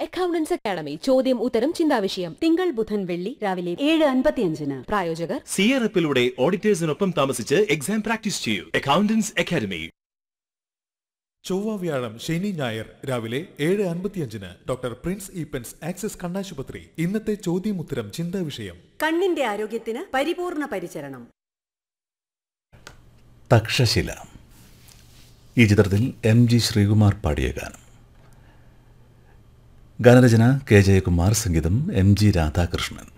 accountants academy ചോദ്യം ഉത്തരം ചിന്താവിഷയം തിങ്കൾ ബുധൻ വെള്ളി രാവിലെ ഏഴ് അൻപത്തിയഞ്ചിന് പ്രായോജകർ സിയറപ്പിലൂടെ ഓഡിറ്റേഴ്സിനൊപ്പം താമസിച്ച് എക്സാം പ്രാക്ടീസ് ചെയ്യൂ അക്കൗണ്ടൻസ് അക്കാദമി ചൊവ്വ വ്യാഴം ശനി ഞായർ രാവിലെ ഏഴ് അൻപത്തിയഞ്ചിന് ഡോക്ടർ പ്രിൻസ് ഈപ്പൻസ് ആക്സിസ് കണ്ണാശുപത്രി ഇന്നത്തെ ചോദ്യമുത്തരം ചിന്താ വിഷയം കണ്ണിന്റെ ആരോഗ്യത്തിന് പരിപൂർണ പരിചരണം തക്ഷശില ഈ ചിത്രത്തിൽ എം ജി ശ്രീകുമാർ പാടിയ ഗാനം ഗാനരചന കെ ജയകുമാർ സംഗീതം എം ജി രാധാകൃഷ്ണൻ